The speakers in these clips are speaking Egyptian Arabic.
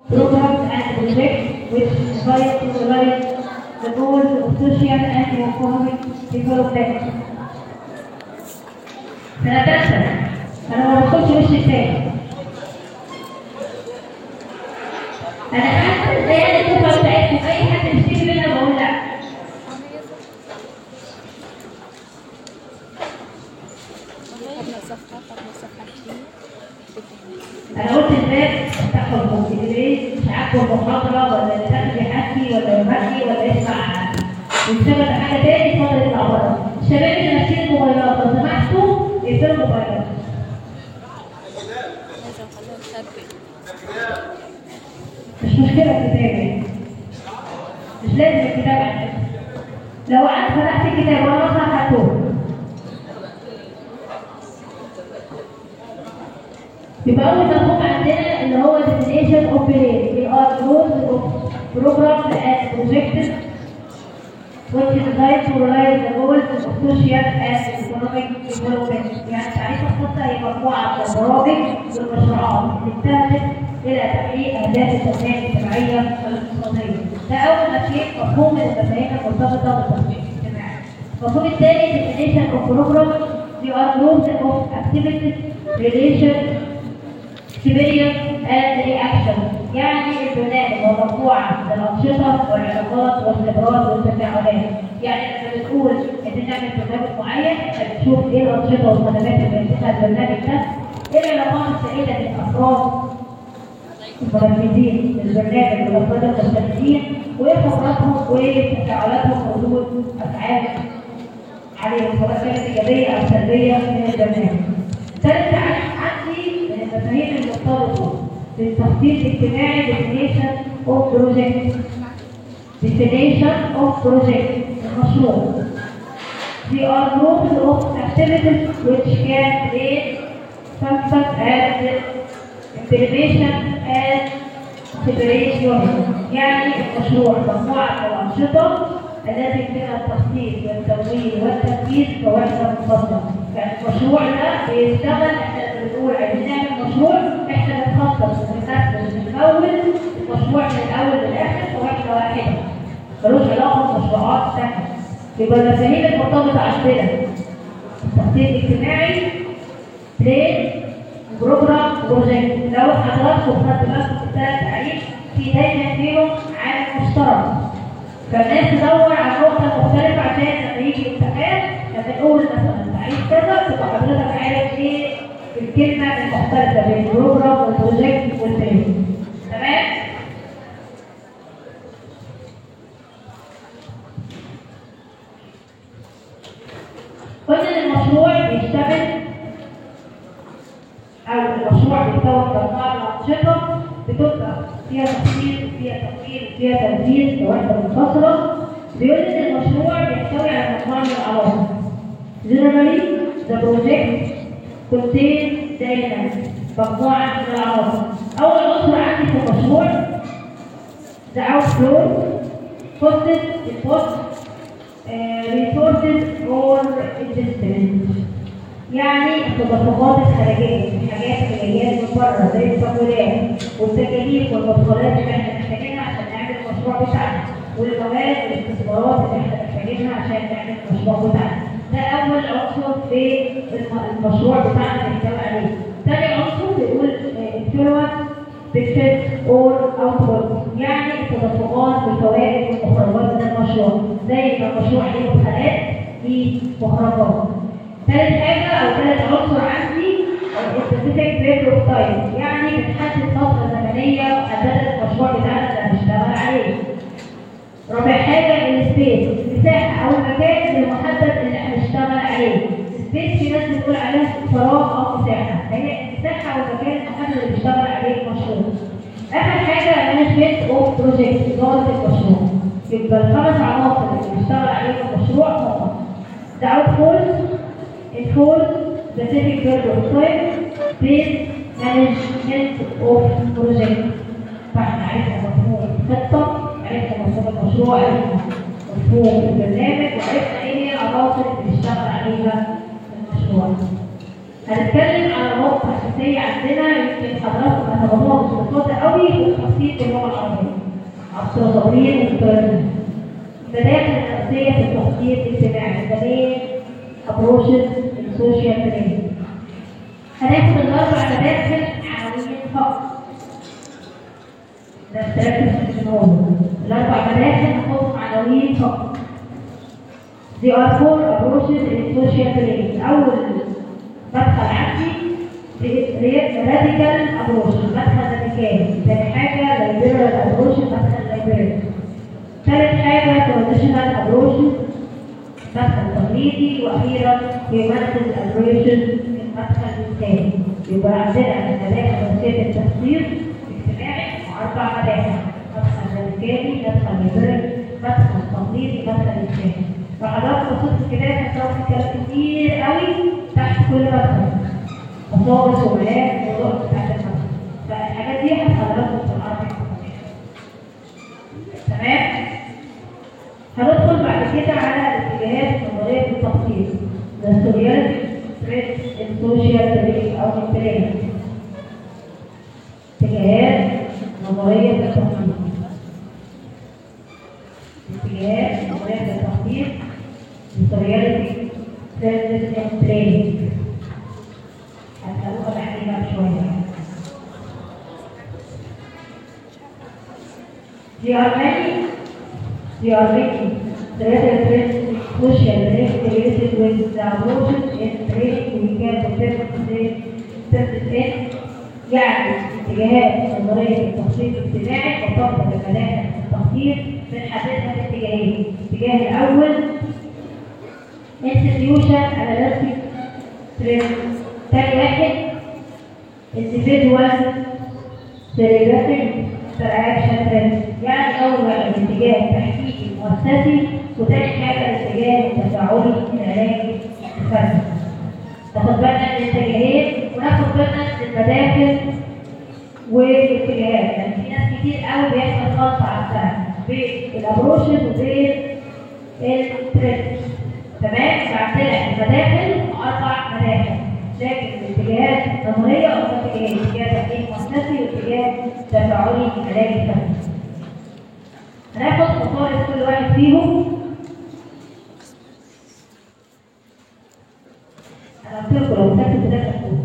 programs and projects which strive to realize the goals of social and economic development. سنة تالتة أنا ما باخدش وش التاني أنا حاسة إزاي أنا الدفعة بتاعتكم أي حد يشتكي منها بقول لأ قبل صفحة قبل صفحة كتير انا قلت الباب افتحوا اللي مش عاجبه المحاضره ولا اللي داخل يحكي ولا يبكي ولا يسمع يشتغل في حاجه تاني اتفضل يطلع بره الشباب اللي ماسكين الموبايلات لو سمحتوا اقفلوا الموبايلات لازم خلوه يخبي مش مشكله الكتاب يعني مش لازم الكتاب عندك لو قعدت فتحت الكتاب وانا مثلا هتوه يبقى أول مفهوم عندنا اللي هو definition of belief they are rules of program and projects which is designed to realize the goals of social and economic development يعني تعريف الخطة هي مجموعة من البرامج والمشروعات اللي اتخذت إلى تحقيق أهداف التنمية الاجتماعية والاقتصادية ده أول مفهوم مفهوم من المفاهيم المرتبطة بالتنمية الاجتماعي المفهوم الثاني definition of program they are groups of activities relation experience and reaction يعني البرنامج هو مجموعة من الأنشطة والعلاقات والخبرات والتفاعلات يعني لما بنقول إن نعمل برنامج معين إحنا بنشوف إيه الأنشطة والخدمات اللي بيمثلها البرنامج ده إيه العلاقات السائدة بين الأفراد المنفذين للبرنامج والأفراد المشتركين وإيه خبراتهم وإيه تفاعلاتهم وردود أفعال عليهم سواء كانت إيجابية أو سلبية من البرنامج. ثالث تعريف عندي من المفاهيم المرتبطة بالتخطيط الاجتماعي definition of project definition of project المشروع They are groups of activities which can create function and implementation and separation يعني المشروع مجموعة من الأنشطة التي فيها التخطيط والتمويل والتنفيذ كوحدة منفصلة يعني المشروع ده بيشتغل احنا بنقول عايزين نعمل مشروع احنا بنخطط ونرتب ونكون المشروع من الاول للاخر كوحدة واحدة ملوش علاقة بمشروعات ثانية يبقى المفاهيم المرتبطة عندنا التخطيط الاجتماعي بلان بروجرام بروجكت لو حضراتكم خدتوا بالكم في الثلاث تعريف في دايما فيهم عامل مشترك فالناس تدور على نقطة مختلفة عشان لما يجي امتحان لما نقول مثلا تعريف كذا تبقى حضرتك عارف ايه الكلمة المختلفة بين البروجرام والبروجكت والبلان تمام؟ قلنا ان المشروع بيشتغل او المشروع بيتكون مجموعه من الانشطه بتبقى فيها تخطيط فيها تقرير فيها تنفيذ كوحده منفصله بيقول ان المشروع بيحتوي على مجموعه من العناصر Generally, the project contains the elements مجموعه من العناصر اول عنصر عندي في المشروع the outflow costed the cost uh, resources or investment يعني التدفقات الخارجيه الحاجات اللي جايه من بره زي التمويلات والتكاليف والمدخلات اللي احنا محتاجينها عشان نعمل المشروع بتاعنا والمواد والاستثمارات اللي احنا محتاجينها عشان نعمل المشروع بتاعنا ده اول عنصر في الم- المشروع بتاعنا اللي بنتكلم عليه ثاني عنصر بيقول influence benefit or output يعني التدفقات والفوائد والمخرجات من المشروع زي ما المشروع ليه مدخلات ليه مخرجات ثالث حاجة أو ثالث عنصر عندي السبيسيفيك بيريد اوف تايم يعني بتحدد فترة زمنية محددة المشروع بتاعنا اللي هنشتغل عليه. رابع حاجة السبيس المساحة أو المكان المحدد اللي هنشتغل عليه. السبيس في ناس بتقول عليها فراغ أو مساحة، هي المساحة أو المكان المحدد اللي بيشتغل عليه المشروع. آخر حاجة مانجمنت أوف بروجكت إدارة المشروع. يبقى الخمس عناصر اللي بيشتغل عليهم المشروع هم the outputs enforce specific period of time based management of project فاحنا عرفنا مفهوم الخطة عرفنا مفهوم المشروع عرفنا مفهوم البرنامج وعرفنا ايه هي العناصر اللي بيشتغل عليها المشروع هنتكلم على نقطة أساسية عندنا يمكن حضراتكم هتاخدوها ببساطة قوي في التخطيط باللغة العربية. عبد صابرين والتوازن. المداخل الأساسية في التخطيط الاجتماعي the main approaches in social planning. هناخد الأربع مداخل عناوين فقط. ده تركز في الموضوع. الأربع مداخل هناخدهم عناوين فقط. They are four approaches in social planning. أول مدخل عندي راديكال ابروش مدخل راديكالي ثاني حاجه ليبرال ابروش مدخل ليبرال ثالث حاجه تراديشنال ابروش مدخل تقليدي واخيرا هيومانيتيز ابروش المدخل الثاني يبقى عندنا مداخل وسيله التخطيط الاجتماعي اربع مداخل مدخل راديكالي مدخل ليبرال مدخل تقليدي مدخل الثاني فحضرتك بصيت كده هتلاقي كلام كتير قوي تحت كل مدخل مصادر وملاك وضغط تحت المدخل فالحاجات دي هتحضراتكم في الارض تمام هندخل بعد كده على الاتجاهات النظريه في التخطيط السورياليتي ستريس السوشيال تريك او التريك اتجاهات نظريه في التخطيط اتجاهات نظريه في التخطيط السورياليتي ستريس التريك هتلاقوها بعدين شويه They are many, they are many. The other social risk related with the approaches in training we can determine the in يعني اتجاهات نظرية التخطيط الاجتماعي وفقط الملاحق التخطيط بنحددها باتجاهين، الاتجاه الأول institution analytic training ثاني واحد individual celebration interaction training يعني أول واحد الاتجاه التحقيقي المؤسسي وتاني حاجة الاتجاه التفاعلي العلاجي الفردي. ناخد بالنا من الاتجاهين وناخد بالنا من المداخل والاتجاهات لأن في ناس كتير قوي بيحصل خلط عندها بين الابروشز وبين الترند تمام؟ فعندنا المداخل أربع مداخل لكن الاتجاهات النظرية أو اتجاهين اتجاه تحقيق مؤسسي واتجاه تفاعلي علاجي فردي. هناخد خصائص كل واحد فيهم انا قلت لكم لو كتبت ده تكتبوا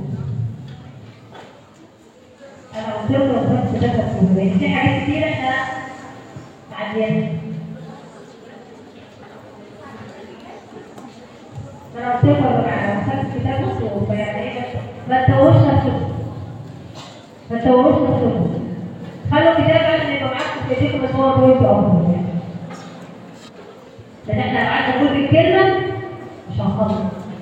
انا قلت لكم لو كتبت ده تكتبوا لان في حاجات كتير احنا معديين انا قلت لكم يا جماعه لو كتبت كتاب تكتبوا فيعني ايه ما تتوهوش نفسكم ما تتوهوش نفسكم خلوا كتاب عشان يبقى معاكم في ايديكم بس هو بوينت افضل يعني لان احنا لو قعدنا كل كلمه مش هنخلص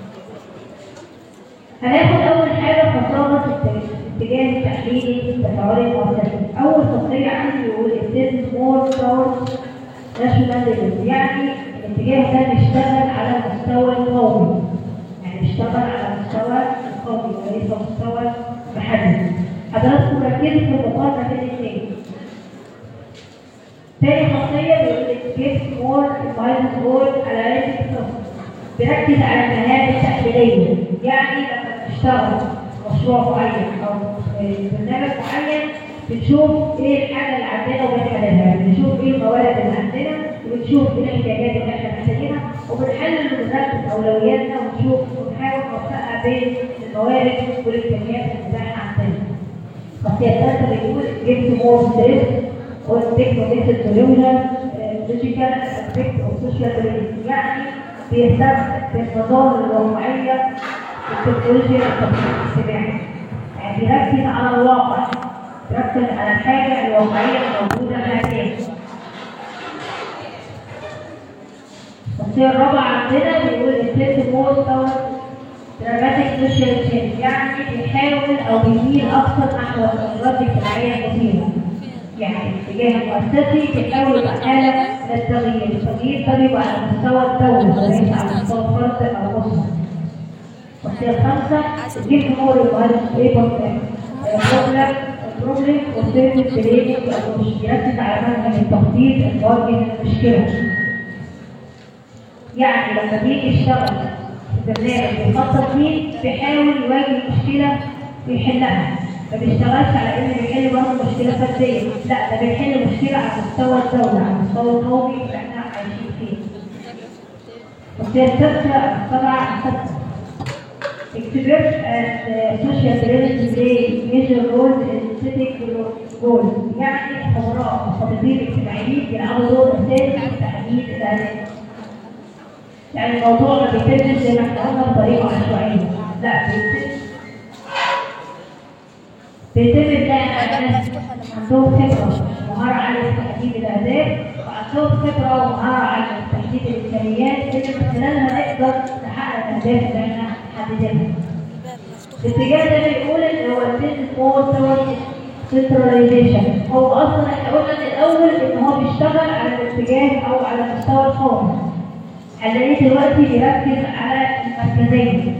هناخد اول حاجه خساره الاتجاه التحليلي التفاعلي المؤسسي اول خاصيه عندي بيقول السيلز مور باور ناشونال ليفل يعني الاتجاه ده بيشتغل على المستوى القومي يعني بيشتغل على المستوى القومي وليس مستوى محلي حضراتكم ركزوا في المقارنه بين الاثنين تاني خاصيه بيقول الجيت مور ماينس جول على ريت بيركز على المهام التحليليه يعني لما بتشتغل مشروع معين او برنامج معين بنشوف ايه الحاجه اللي عندنا وبنحللها بنشوف ايه الموارد اللي عندنا وبنشوف ايه الاحتياجات اللي احنا محتاجينها وبنحلل ونرتب اولوياتنا ونشوف ونحاول نوفقها بين الموارد والامكانيات المتاحه عندنا. الخاصيه الثالثه بيقول جبت مور ستريس والتكنولوجيا سوليوشن لوجيكال افكت اوف سوشيال يعني بيهتم بالنظام الواقعيه التكنولوجيا الاجتماعي يعني بيركز على الواقع بيركز على الحاجه الواقعيه الموجوده حاليا الخاصيه الرابعه عندنا بيقول الست موست دراماتيك سوشيال تشينج يعني بيحاول او بيميل اكثر نحو التغيرات الاجتماعيه الكثيره يعني الاتجاه المؤسسي بيحاول يبقى حاله من التغيير، التغيير ده بيبقى على مستوى الدوله وليس على مستوى الفرد او الاسره. الخاصيه الخامسه جيب مور المهندس ايبر بروبلم بروبلم وسيرفيس بليننج بيركز على منهج التخطيط المواجه للمشكله. يعني لما بيجي يشتغل برنامج بيخطط ليه بيحاول يواجه المشكله ويحلها ما بيشتغلش على انه بيحل برضه مشكله فرديه لا ده بيحل مشكله على مستوى الدوله على مستوى القومي اللي احنا عايشين فيه وهي الفكره السبعه السادسه Experts and uh, social trends play major role in aesthetic goals. يعني خبراء مخططين اجتماعيين بيلعبوا دور اساسي في تحديد الاهداف. يعني الموضوع ما بيتمش زي ما احنا قلنا بطريقه عشوائيه، لا بيتم بيتم تلاقي ناس عندهم خبره ومهاره عاليه في تحديد الاهداف وعندهم خبره ومهاره عاليه في تحديد الامكانيات اللي من خلالها نقدر نحقق الاهداف اللي احنا حددناها. الاتجاه ده بيقول ان هو البيزنس مود دوت سنتراليزيشن هو اصلا احنا قلنا من الاول ان هو بيشتغل على الاتجاه او على المستوى القومي هنلاقيه دلوقتي بيركز على المركزيه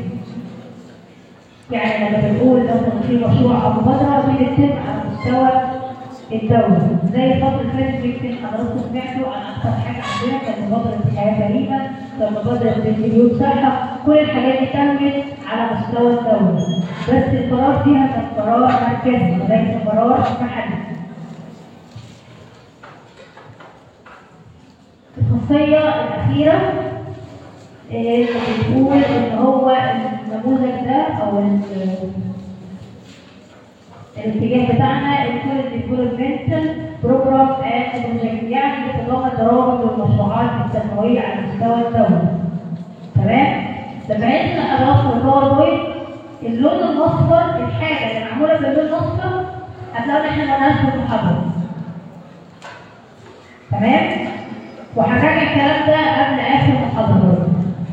يعني لما بنقول مثلا في مشروع او مبادره بيتم على مستوى الدولة زي الفترة اللي فاتت يمكن حضراتكم سمعتوا عن أكثر حاجة عندنا كانت مبادرة حياة كريمة كان مبادرة مليون صحة كل الحاجات دي تمت على مستوى الدولة بس القرار فيها كان قرار مركزي وليس قرار محلي الخاصية الأخيرة اللي بتقول إن هو النموذج ده أو ال- الاتجاه بتاعنا الكول ديفلوبمنت بروجرام اند بروجكت يعني بتضمن برامج والمشروعات التنمويه على مستوى الدوله. تمام؟ لما عندنا حضراتكم الباوربوينت اللون الاصفر الحاجه اللي معموله باللون الاصفر هتلاقوا ان احنا مالناش في المحاضره. تمام؟ وهراجع الكلام ده قبل اخر محاضره.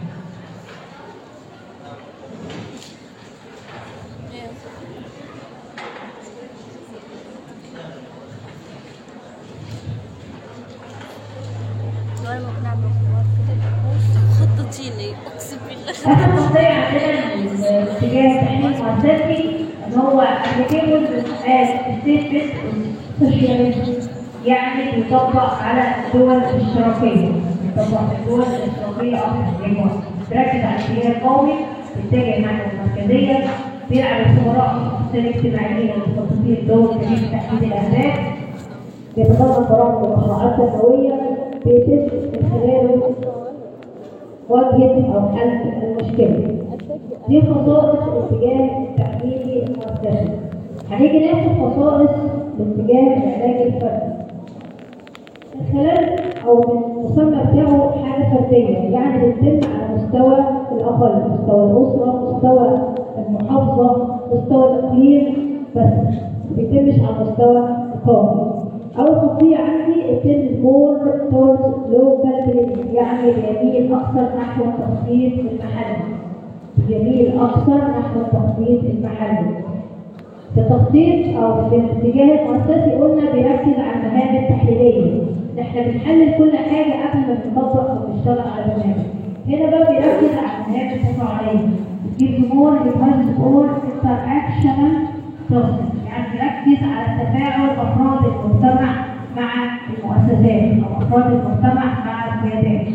وانا ممكن اعمل خطة خطتيني اقسم بالله اخر خطيه عندنا الاتجاه التحليل المؤسسي ان هو applicable as statement social يعني بيطبق على الدول الاشتراكيه بيطبق في الدول الاشتراكيه اكتر يعني بيركز على الاتجاه القومي بيتجه نحو المركزيه بيلعب الخبراء المختصين الاجتماعيين المخططين دور كبير في تحديد الاهداف بيتضمن برامج ومشروعات تنمويه بيتم من خلاله واجهة أو حل المشكلة. دي خصائص الاتجاه التحليلي المؤسسي. هنيجي ناخد خصائص الاتجاه العلاجي الفردي. من خلال أو من المسمى بتاعه حاجة فردية، يعني بتتم على مستوى الأقل، مستوى الأسرة، مستوى المحافظة، مستوى الإقليم، بس ما بيتمش على مستوى القومي. أول خطية عندي التنس مور towards local planning يعني بيميل أكثر نحو التخطيط المحلي يميل أكثر نحو التخطيط المحلي في التخطيط أو في الاتجاه المؤسسي قلنا بيركز على المهام التحليلية إن إحنا بنحلل كل حاجة قبل ما نطبق أو نشتغل على برنامج هنا بقى بيركز على المهام التفاعلية gives more emphasis on interaction process يعني بيركز على تفاعل أفراد المجتمع مع المؤسسات أو أفراد المجتمع مع القيادات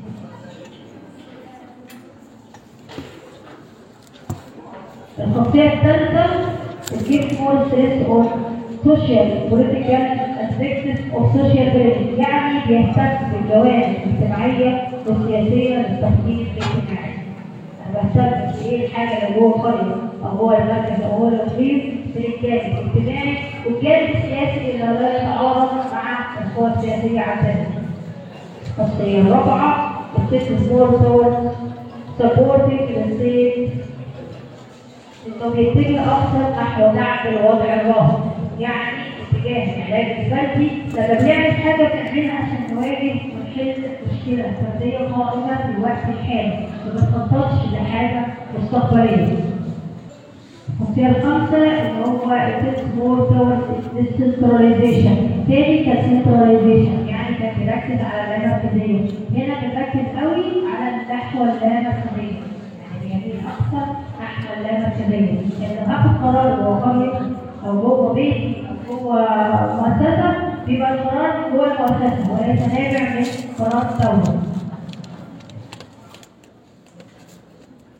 الخاصية الثالثة الجيب مور ستريس أون سوشيال بوليتيكال aspects of social policy يعني بيهتم بالجوانب الاجتماعية والسياسية للتخطيط الاجتماعي. أنا بهتم بإيه الحاجة اللي جوه القرية أو جوه المركز أو جوه الإقليم بالجانب الاجتماعي والجانب السياسي اللي لا يتعارض مع القوى السياسية عندنا. الخاصية الرابعة الست مور towards supporting the state انه بيتجه اكثر نحو دعم الوضع الراهن يعني اتجاه العلاج الفردي لما بنعمل حاجه بنعملها عشان نواجه ونحل مشكله فرديه قائمه في الوقت الحالي ما بنخططش لحاجه مستقبليه. الخاصيه الخامسه ان هو التست مور towards السنتراليزيشن تاني كسنتراليزيشن يعني كان بيركز على اللامركزيه هنا بنركز قوي على النحو اللامركزيه يعني بيميل اكثر نحو اللامركزيه لان اخذ قرار جوه قريه او جوه بيت او جوه مؤسسه بيبقى القرار من جوه المؤسسه وليس نابع من قرار دوله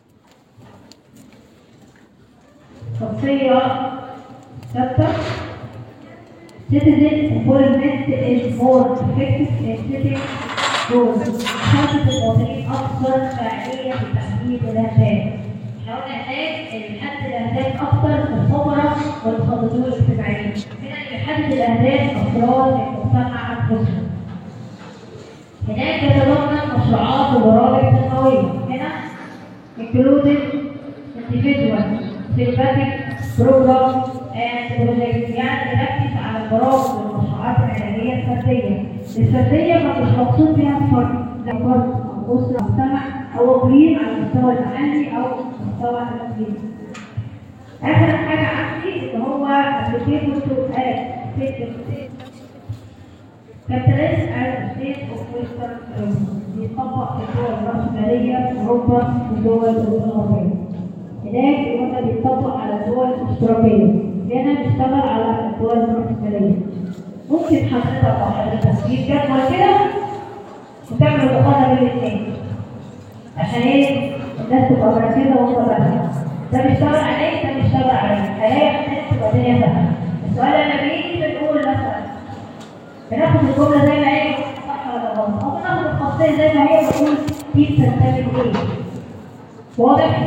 هي ثابتة citizen involvement is more effective in setting goals خاصة المواطنين أكثر فعالية في تحديد الأهداف احنا قلنا هناك اللي بيحدد الأهداف أكثر في الخبراء والمخططين الاجتماعيين هنا اللي بيحدد الأهداف أفراد المجتمع أنفسهم هناك يتضمن مشروعات وبرامج تنموية هنا including individual thematic program and project يعني نركز على البرامج والمشروعات العلاجية الفردية الفردية ما مش مقصود بها الفرد لا فرد أو أسرة أو مجتمع أو إقليم على المستوى المحلي أو المستوى الإقليمي آخر حاجة عندي اللي هو application to add كابيتاليزم as state of western Europe بيطبق في الدول الرأسمالية في أوروبا والدول الأوروبية هناك قلنا بيطبق على الدول الاشتراكية هنا بيشتغل على الدول الرأسمالية ممكن حضرتك أو حضرتك تجيب جدول كده وتعمل مقارنة بين الاثنين عشان ايه الناس تبقى مركزة وانت بقى ده بيشتغل عليك ده بيشتغل عليك هلاقي الناس تبقى الدنيا سهلة السؤال اللي بيجي بنقول مثلا بناخد الجملة زي ما هي صح ولا غلط أو بناخد الخاصية زي ما هي بنقول دي بتنتمي لإيه واضح؟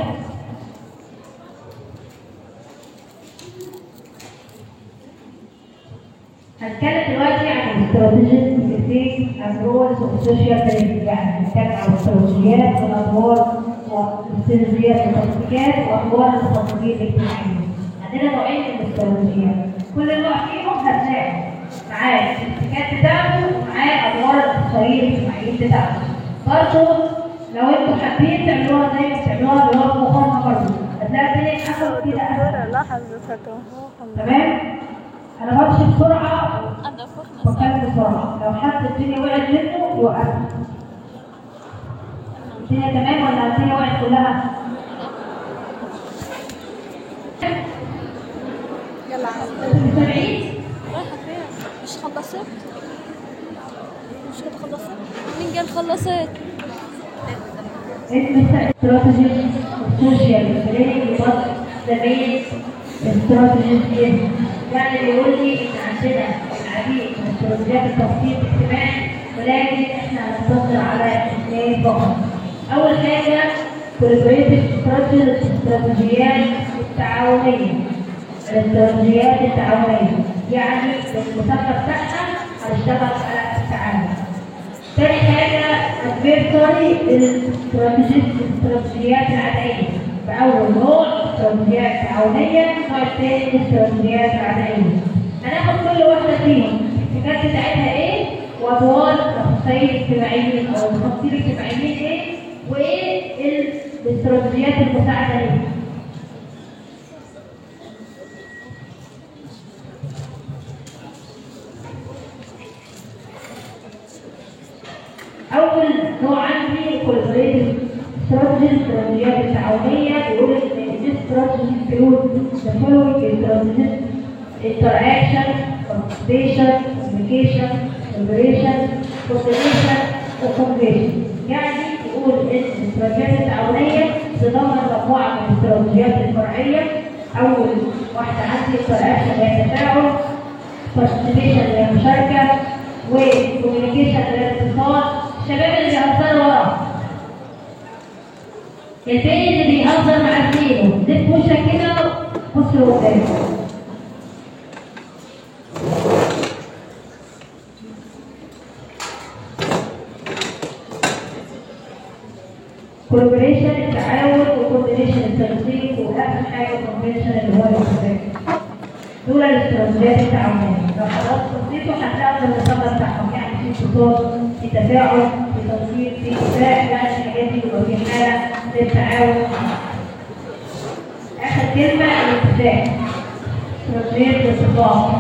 هنتكلم دلوقتي عن الاستراتيجية التكتيك الرولز والسوشيال تريد يعني هنتكلم عن الاستراتيجيات والادوار والاستراتيجيات والتكتيكات وادوار المخططين الاجتماعيين عندنا نوعين من الاستراتيجيات كل نوع فيهم هتلاقي معاه التكتيكات بتاعته ومعاه ادوار الاخصائيين الاجتماعيين بتاعته برضه لو انتوا حابين تعملوها زي ما بتعملوها اللي هو المقارنه برضه هتلاقي الدنيا اسهل كده اسهل لاحظ فتره تمام انا بمشي بسرعه أنا فخنا بتكلم بسرعه لو حد الدنيا وقعت منه يوقف الدنيا تمام ولا الدنيا وقعت كلها؟ يلا انتوا سامعين؟ رايحة فين؟ مش خلصت؟ مش كده خلصت؟ مين قال خلصت؟ استراتيجي السوشيال بريك وات ذا مين استراتيجي يعني بيقول لي ان عندنا العديد من استراتيجيات التخطيط الاجتماعي ولكن احنا هنقتصر على اثنين فقط. اول حاجه كولابريتيف استراتيجيات التعاونيه. الاستراتيجيات التعاونيه يعني المسمى بتاعها هنشتغل على التعاون. تاني حاجة adversary الاستراتيجيات الاستراتيجيات العدائية فأول نوع استراتيجيات تعاونية النوع الثاني الاستراتيجيات العدائية هناخد كل واحدة فيهم التكتيكات بتاعتها ايه وأدوار الأخصائيين الاجتماعيين أو المخططين الاجتماعيين ايه وايه ال- الاستراتيجيات المساعدة ليه أول نوع عندي كولابريتيف استراتيجي الاستراتيجيات التعاونية بيقول إن دي استراتيجي include the following strategies interaction, participation, communication, collaboration, coordination, وconversion يعني يقول إن الاستراتيجيات التعاونية تتضمن مجموعة من الاستراتيجيات الفرعية أول واحدة عندي interaction هي التفاعل participation اللي هي المشاركة وكوميونيكيشن اللي هي الاتصال الشباب اللي بيهزروا ورا التاني اللي بيهزر مع زميله لف وشك كده بص لقدام كولابوريشن التعاون وكوردينيشن التنسيق واهم حاجه كونفنشن اللي هو الاتفاق دول الاستراتيجيات التعاونيه لو حضرتك بصيتوا هتلاقوا المسمى بتاعهم يعني في اتصال في تفاعل في تنسيق في اتفاق يعني الحاجات دي بيبقى في حاله للتعاون اخر كلمه الاتفاق استراتيجيه الاتفاق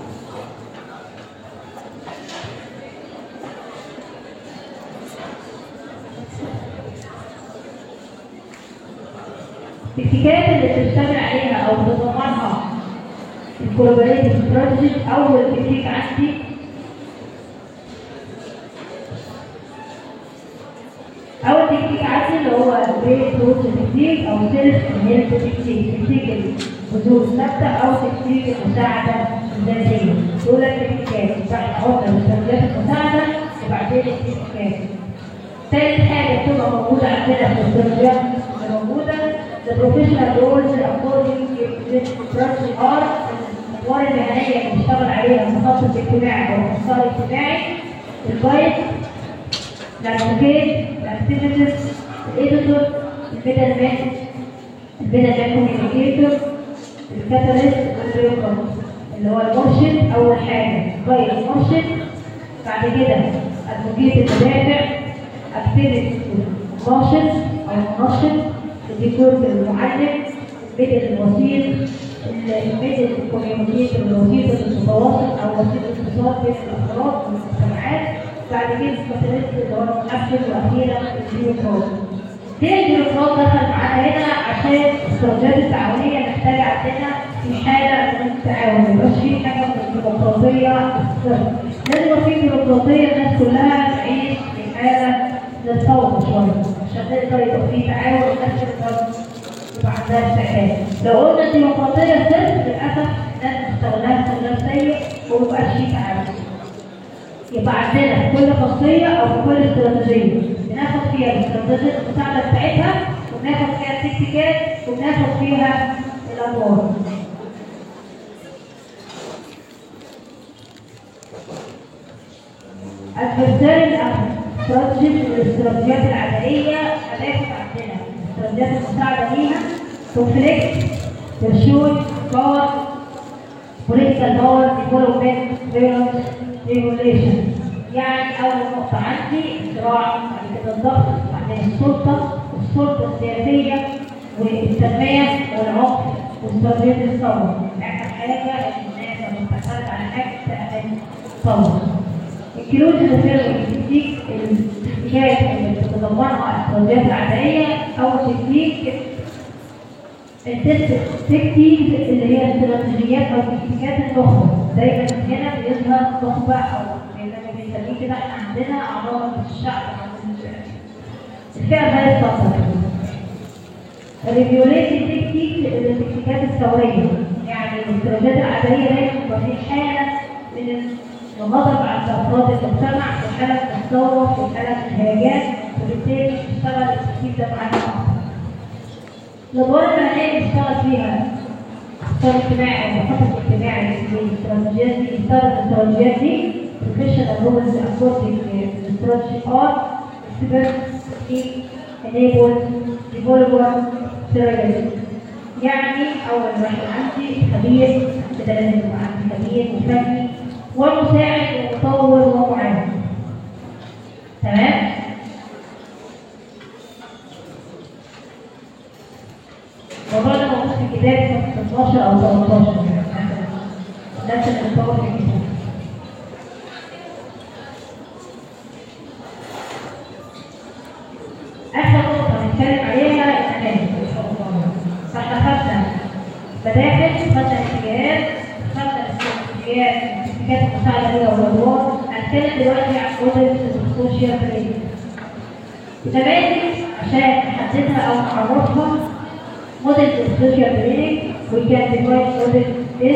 التكتيكات اللي بتشتغل عليها او بتضمنها الكولابوريتيف استراتيجي اول تكتيك عندي اول تكتيك عندي اللي هو بريك روت تكتيك او سيلف هيلث تكتيك تكتيك البذور الثابته او تكتيك المساعده الذاتيه دول التكتيكات بعد قلنا الاستراتيجيات المساعده وبعدين التكتيكات ثالث حاجه بتبقى موجوده عندنا في الاستراتيجيات اللي موجوده the professional roles according to this branch are الادوار المهنيه اللي بيشتغل عليها المخطط الاجتماعي او الاخصائي الاجتماعي الجايد الادفوكيت الاكتيفيتيز الايديتور الميدل مان الميدل مان كوميونيكيتور الكاتاليست والبيوكرات اللي هو المرشد اول حاجه جايد المرشد بعد كده ادفوكيت المدافع اكتيفيتي الناشط او المنشط الديكور المعلم الميدل الوسيط الميدل الكوميونيكيتور الوسيط المتواصل او وسيط الاتصال بين الافراد والمجتمعات بعد كده الكاتاليست اللي هو المؤثر واخيرا البيوكرات ليه البيروقراط دخل معانا هنا عشان الاستراتيجيات التعاونيه محتاجه عندنا في حاله من التعاون ما يبقاش في حاجه من البيروقراطيه الصفر لازم يبقى في بيروقراطيه الناس كلها تعيش في حاله للفوضى شويه عشان نقدر يبقى في تعاون والناس تقدر يبقى عندها استعداد لو قلنا الديمقراطيه صفر للاسف الناس بتستغلها استغلال سيء ومبقاش في تعاون يبقى عندنا كل خاصية أو كل استراتيجية بناخد فيها الاستراتيجية المساعدة بتاعتها وبناخد فيها التكتيكات وبناخد فيها الأدوار. الفرسان الأول استراتيجية الاستراتيجيات العملية هناخد عندنا الاستراتيجيات المساعدة ليها كونفليكت ترشوي باور political power development violence regulation يعني أول نقطة عندي الصراع بعد كده الضغط بعدين السلطة السلطة السياسية والتنمية والعنف واستراتيجية الثورة آخر حاجة إن الناس لما بتعترض على حاجة تعمل ثورة الكيلوز اللي التكتيك التكتيكات اللي بتتضمنها الاستراتيجيات العملية أول تكتيك التست تكتيك اللي هي استراتيجيات او تكتيكات النخبه دايما هنا بيظهر نخبه او لما بنسميه كده احنا عندنا اعضاء الشعب او الفئه غير السلطه الريجوليتي تكتيك التكتيكات الثوريه يعني الاستراتيجيات العمليه دايما بتبقى في حاله من الغضب على افراد المجتمع في حاله من الثوره في حاله من الهيجان وبالتالي بيشتغل التكتيك ده معانا اكتر الادوار المهنيه اللي بيشتغل فيها اختار اجتماعي او مخطط اجتماعي للاستراتيجيات دي يختار الاستراتيجيات دي professional roles according to strategy are expert, enable, developer, surrogate يعني أول واحد عندي خبير كده لازم يبقى عندي خبير وفني ومساعد ومطور ومعاون تمام؟ الموضوع ده موجود في كتاب 16 او 13 نفس اللي مصور في الكتاب اخر نقطه هنتكلم عليها الامان ان شاء الله فاحنا خدنا مداخل خدنا اتجاهات خدنا استراتيجيات اتجاهات المساعده ليها والادوار هنتكلم دلوقتي عن موديل السوشيال ميديا نماذج عشان نحددها او نعرفها model of social training, we can define model is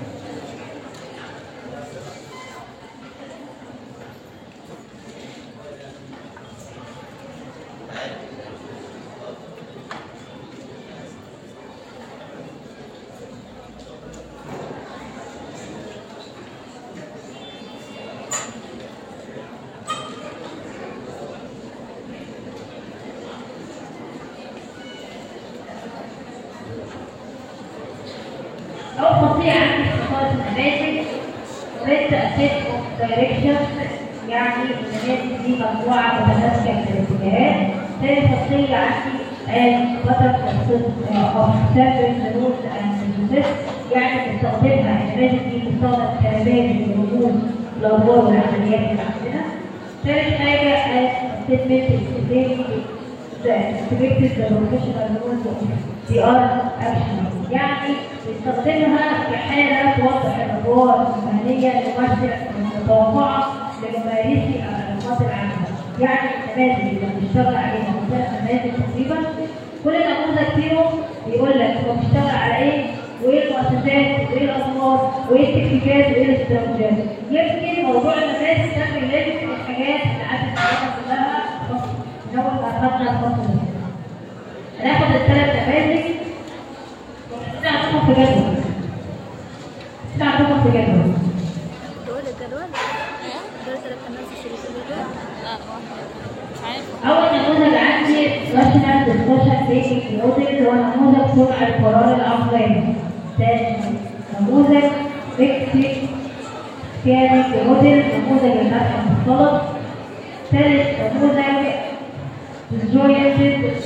أول خطية عندي اختصار النماذج ريت أسيت أوف دايركشن يعني النماذج دي مجموعة متماسكة من الاتجاهات ثاني خطية عندي as butter of separate rules and processes يعني بنستخدمها النماذج دي بتستخدم كنماذج للرموز الأدوار والعمليات اللي عندنا ثالث حاجة as statement explaining the expected the professional rules of the art action يعني بيستخدمها كحالة توضح الأدوار المهنية الممثل المتوقعة لممارسي العلاقات العامة يعني النماذج اللي بنشتغل عليها مثلا نازل تقريبا كل نموذج فيهم بيقول لك هو بيشتغل على ايه وايه المؤسسات وايه الانظار وايه التكتيكات وايه الاستراتيجيات يمكن موضوع المدارس ده كان لازم من الحاجات اللي عدت علينا كلها من اول ما اخذنا الفصل ده هناخد الثلاث نماذج ونحطها عندكم في جدول نحطها عندكم في جدول دول الجدول دول ثلاث أماكن في شريط الجدول اه مش عارف أول نموذج عندي راشنال ديسكشن تيكنيك موديل هو نموذج صنع القرار العقلاني. ثاني نموذج فيكسي سكانينج موديل نموذج الفتح المختلط. ثالث نموذج disjointed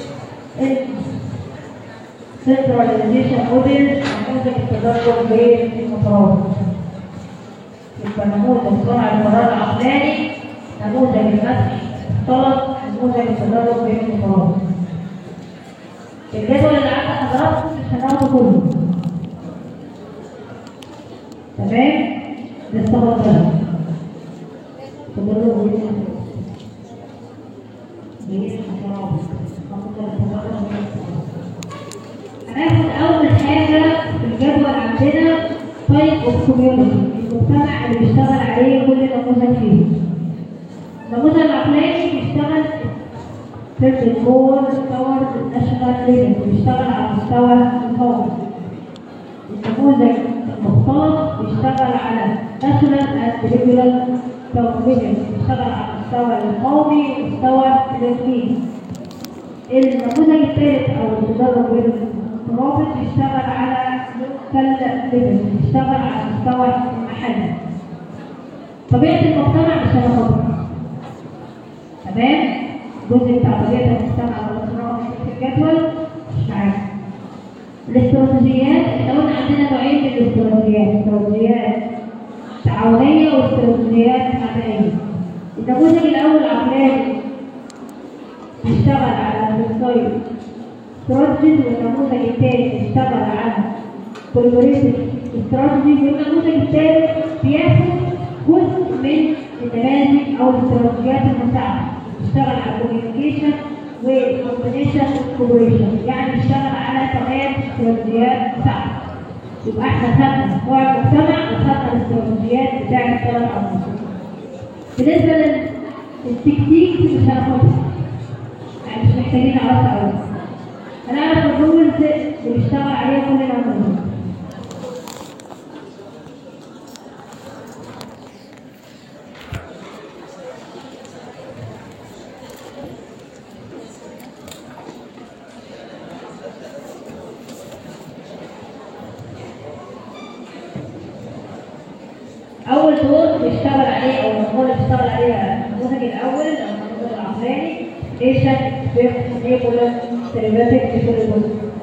centralization موديل نموذج التدرج بين المترابط. يبقى نموذج صنع القرار العقلاني نموذج الفتح طلب نموذج التدرج بين المترابط. الجدول اللي عند حضراتكم مش هناخده كله. تمام؟ لسه بطل. تدرج بين المترابط. بين المترابط. نموذج التدرج بين المترابط. هناخد أول حاجة في الجدول عندنا طيب اوف كوميونتي المجتمع اللي بيشتغل عليه كل نموذج فيه. النموذج العقلاني بيشتغل في الكور التور الناشونال ليفل بيشتغل على مستوى القومي. النموذج المختلط بيشتغل على ناشونال اند ريجولار ليفل بيشتغل على المستوى القومي والمستوى الاقليمي. النموذج الثالث او التدرج بين المترابط بيشتغل على لوكال ليفل بيشتغل على المستوى المحلي. طبيعة المجتمع مش هناخدها. تمام؟ الجزء بتاع طبيعة المجتمع والمجتمع في الجدول مش معانا. الاستراتيجيات احنا قلنا عندنا نوعين من الاستراتيجيات، استراتيجيات تعاونية واستراتيجيات عملية. النموذج الأول عقلاني بيشتغل على الويب استراتيجي والنموذج الثاني بيشتغل على كولابوريتيف استراتيجي والنموذج الثالث بياخد جزء من النماذج او الاستراتيجيات المساعده بيشتغل على الكوميونيكيشن والكومبينيشن والكوبريشن يعني بيشتغل على كمان استراتيجيات مساعده يبقى احنا خدنا نوع المجتمع وخدنا الاستراتيجيات بتاعت الثلاث عناصر بالنسبه للتكتيك مش هناخدها يعني مش محتاجين نعرفها قوي هنعرف الرولز اللي بيشتغل عليها كل نموذج أول دور بيشتغل عليه أو النموذج اللي بيشتغل عليه النموذج الأول أو النموذج العقلاني ليشن بيرفكت نيبولا تريباتيك ديفوليبل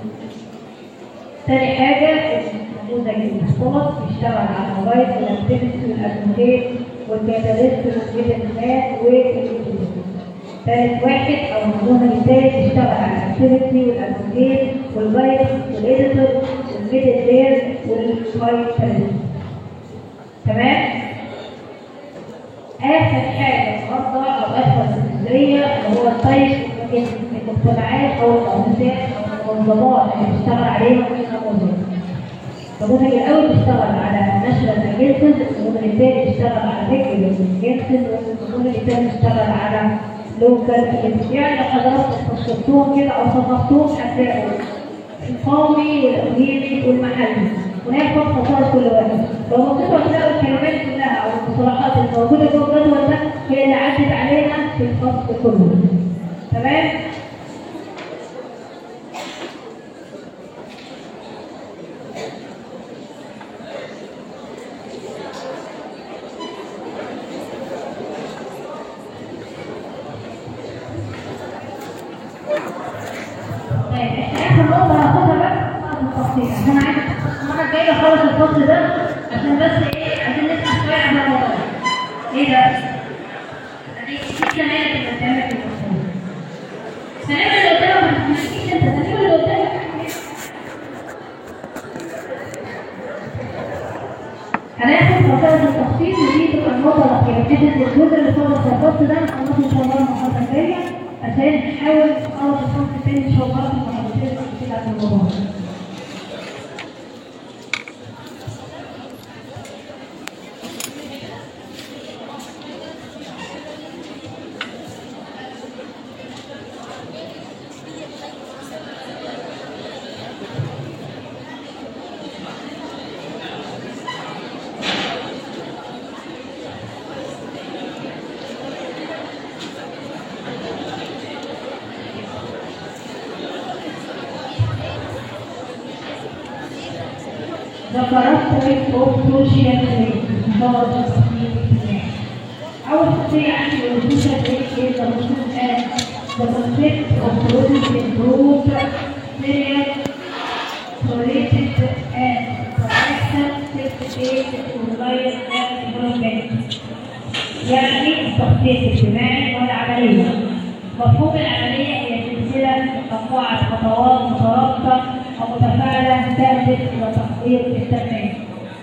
تاني حاجة النموذج المختلط بيشتغل على الموبايل والاكتيفيتي والادفوكيت والكاتاليست والفيتامينات والانجليزي ثالث واحد او النموذج الثالث بيشتغل على الاكتيفيتي والادفوكيت والفيروس والاديتور والميدل لير والفايتاليست تمام؟ آخر حاجة النهارده أو آخر الجزئية اللي هو الطيب من المجتمعات أو المؤسسات أو المنظمات اللي بيشتغل عليها كل نموذج. النموذج الأول بيشتغل على ناشونال اجنسز، النموذج الثاني بيشتغل على ريجولر اجنسز، والنموذج الثالث بيشتغل على لوكال اجنسز. يعني لو حضراتكم فصلتوهم كده أو صنفتوهم هتلاقوا القومي والإقليمي والمحلي. وناخد خصائص كل واحد لو بصيتوا هتلاقوا الكلمات كلها او المصطلحات الموجوده جوه الجدول ده هي اللي عدت علينا في الفصل كله تمام طيب احنا اخر نقطه هناخدها بقى بعد التفصيل عشان عايز المره الجايه اخلص الفصل ده عشان بس ايه عشان نسمع شويه عن الموضوع ده. ايه ده؟ ادي في سنه اللي قدامك في الفصل. السنه اللي قدامك مش مش انت السنه اللي قدامك هناخد خصائص التخطيط ودي تبقى النقطه الاخيره بحيث ان الجزء اللي فاضل في الفصل ده نخلصه ان شاء الله المحاضره الجايه عشان نحاول نقرب الصف التاني ان شاء الله في المحاضرات كده في الموضوع The characteristics of social trade involved I would say actually social trade is the Muslim as the concept of producing improved material related and production certificate to provide and development يعني التخطيط الاجتماعي والعملية مفهوم العملية هي سلسلة مجموعة خطوات مترابطة ومتفاعلة تهدف إلى تحقيق التنمية.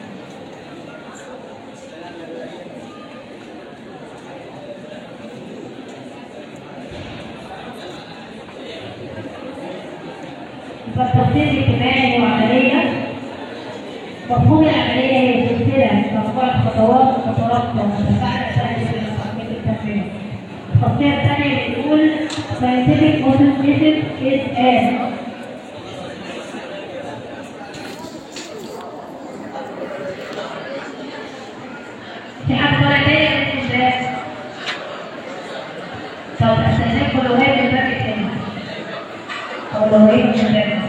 فالتخطيط الاجتماعي هو عملية مفهوم العملية هي سلسلة مجموعة خطوات مترابطة ومتفاعلة تهدف إلى تحقيق التنمية. التغطية الثانية بتقول scientific modern method is a في حد طالع تاني ولا ازاي؟ طب استاذنكم لو هي الباب التاني او لو هي الباب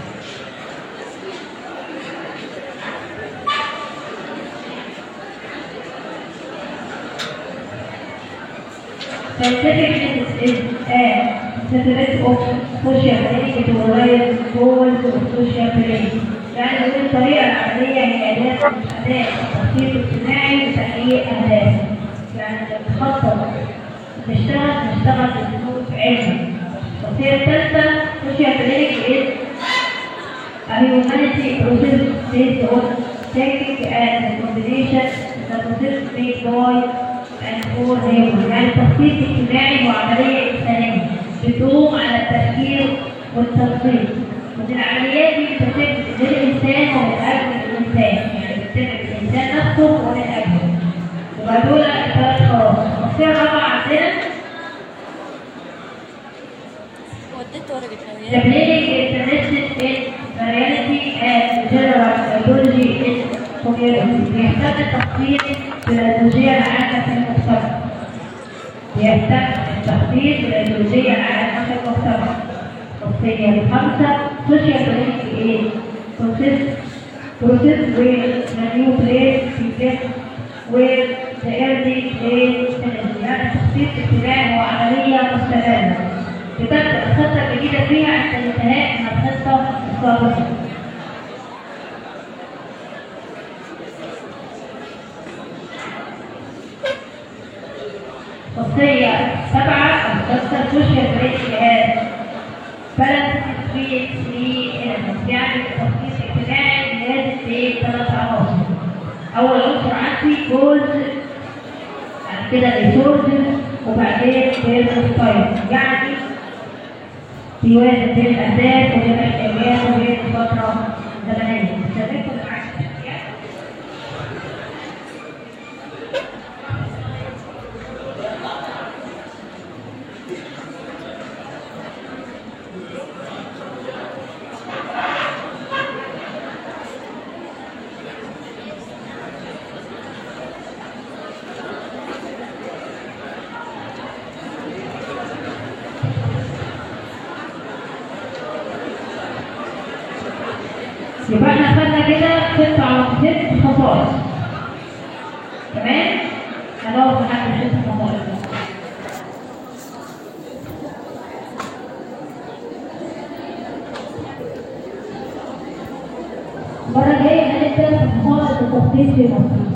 Scientific is a synthesis of social belief to realize goals of social belief. يعني هذه الطريقة العملية هي أداة من أداة التخطيط الاجتماعي لتحقيق أهداف. يعني تخطط تشتغل تشتغل بأسلوب علمي. الوصية الثالثة social belief is a humanity process based on thinking and combination the process made by and for them. يعني التخطيط الاجتماعي هو عملية إنسانية بتقوم على التفكير والتنظيم. ودي العمليات دي بتتم للإنسان ومن أجل الإنسان، يعني بتتم الإنسان نفسه ومن أجله. يبقى دول الثلاث خواص. الوصية الرابعة عندنا وديت ورقة The meaning is interested in the reality and general ideology in community. بيهتم التخطيط بالأيديولوجية العامة في المجتمع. بيهتم التخطيط بالأيديولوجية العامة في المجتمع. الوصية الخامسة social belief is process process where the new place begins where the early place finishes. يعني التخطيط الاجتماعي هو عملية مستمرة. بتبدأ الخطة الجديدة فيها عند انتهاء من الخطة السابقة. وصية سبعة الخطة سوشيال بريك جهاز بلد تسويق للناس يعني التخطيط الاجتماعي لازم في ثلاث عناصر. أول عنصر عندي جولز بعد كده ريسورسز وبعدين بيرفكت يعني يوازن بين الأهداف وبين الاحتياجات وبين الفترة الزمنية. استخدمتوا العكس يبقى احنا خدنا كده ست على ست خصائص تمام؟ هنقف لحد ست خصائص المرة الجاية هنبدأ في خصائص التخطيط في مصر